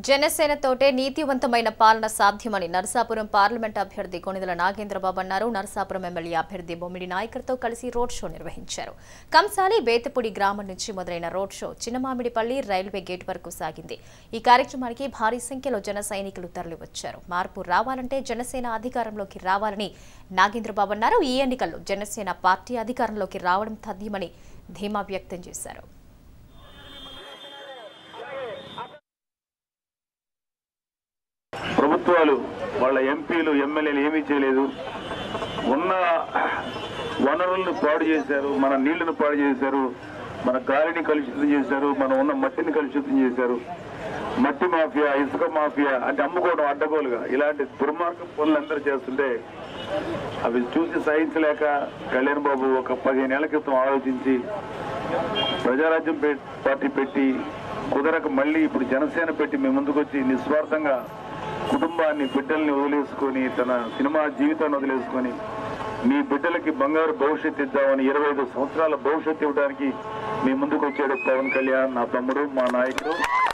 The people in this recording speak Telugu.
జనసేనతోటే నీతివంతమైన పాలన సాధ్యమని నరసాపురం పార్లమెంట్ అభ్యర్థి కొణిదల నాగేంద్రబాబు అన్నారు నరసాపురం ఎమ్మెల్యే అభ్యర్థి బొమ్మిడి నాయకర్తో కలిసి రోడ్ షో నిర్వహించారు కంసాలి బేతపూడి గ్రామం నుంచి మొదలైన road show Chinnamamidipalli railway gate వరకు సాగింది ఈ కార్యక్రమానికి భారీ సంఖ్యలో జన సైనికులు తరలివచ్చారు మార్పు రావాలంటే జనసేన అధికారంలోకి రావాలని నాగేంద్రబాబు అన్నారు ఈ ఎన్నికల్లో జనసేన పార్టీ అధికారంలోకి రావడం తథ్యమని ధీమా వ్యక్తం చేశారు ప్రభుత్వాలు వాళ్ళ ఎంపీలు ఎమ్మెల్యేలు ఏమీ చేయలేదు ఉన్న వనరులను పాడు చేశారు మన నీళ్లను పాడు చేశారు మన గాలిని కలుషితం చేశారు మనం ఉన్న మట్టిని కలుషితం చేశారు మట్టి మాఫియా ఇసుక మాఫియా అంటే అమ్ముకోవడం అడ్డగోలుగా ఇలాంటి దుర్మార్గ పనులు అందరూ చేస్తుంటే అవి చూసి సహించలేక కళ్యాణ్ బాబు ఒక పదిహేను ఏళ్ల క్రితం ఆలోచించి ప్రజారాజ్యం పె- పార్టీ పెట్టి కుదరక మళ్ళీ ఇప్పుడు జనసేన పెట్టి మీ ముందుకు వచ్చి నిస్వార్థంగా కుటుంబాన్ని బిడ్డల్ని వదిలేసుకొని తన సినిమా జీవితాన్ని వదిలేసుకొని మీ బిడ్డలకి బంగారు భవిష్యత్తు ఇద్దామని ఇరవై ఐదు సంవత్సరాల భవిష్యత్తు ఇవ్వడానికి మీ ముందుకు వచ్చాడు పవన్ కళ్యాణ్ నా తమ్ముడు మా నాయకుడు